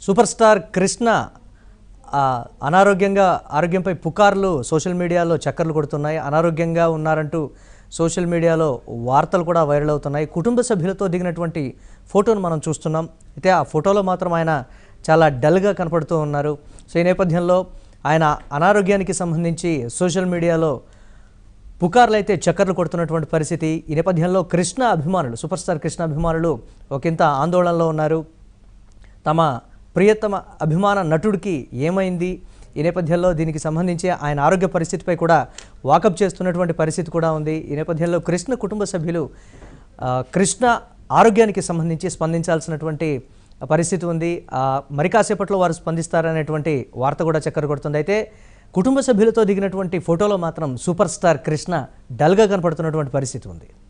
super star Krishna ఆ, అనారోగ్యంగా ఆరోగ్యంపై పుకార్లు సోషల్ మీడియాలో చక్కర్లు కొడుతున్నాయి అనారోగ్యంగా ఉన్నారంటూ సోషల్ మీడియాలో వార్తలు కూడా వైరల్ అవుతున్నాయి కుటుంబ సభ్యులతో దిగినటువంటి ఫోటోను మనం చూస్తున్నాం అయితే ఆ ఫోటోలో మాత్రం ఆయన చాలా డల్గా కనపడుతూ ఉన్నారు సో ఈ నేపథ్యంలో ఆయన అనారోగ్యానికి సంబంధించి సోషల్ మీడియాలో పుకార్లు అయితే చక్కర్లు కొడుతున్నటువంటి పరిస్థితి ఈ నేపథ్యంలో కృష్ణ అభిమానులు సూపర్ స్టార్ కృష్ణ అభిమానులు ఒకంత ఆందోళనలో ఉన్నారు తమ ప్రియతమ అభిమాన నటుడికి ఏమైంది ఈ నేపథ్యంలో దీనికి సంబంధించి ఆయన ఆరోగ్య పరిస్థితిపై కూడా వాకప్ చేస్తున్నటువంటి పరిస్థితి కూడా ఉంది ఈ నేపథ్యంలో కృష్ణ కుటుంబ సభ్యులు ఆ, కృష్ణ ఆరోగ్యానికి సంబంధించి స్పందించాల్సినటువంటి పరిస్థితి ఉంది ఆ, మరి కాసేపట్లో వారు స్పందిస్తారనేటువంటి వార్త కూడా చక్కర కొడుతుంది అయితే కుటుంబ సభ్యులతో దిగినటువంటి ఫోటోలో మాత్రం సూపర్ స్టార్ కృష్ణ డల్గా కనపడుతున్నటువంటి పరిస్థితి ఉంది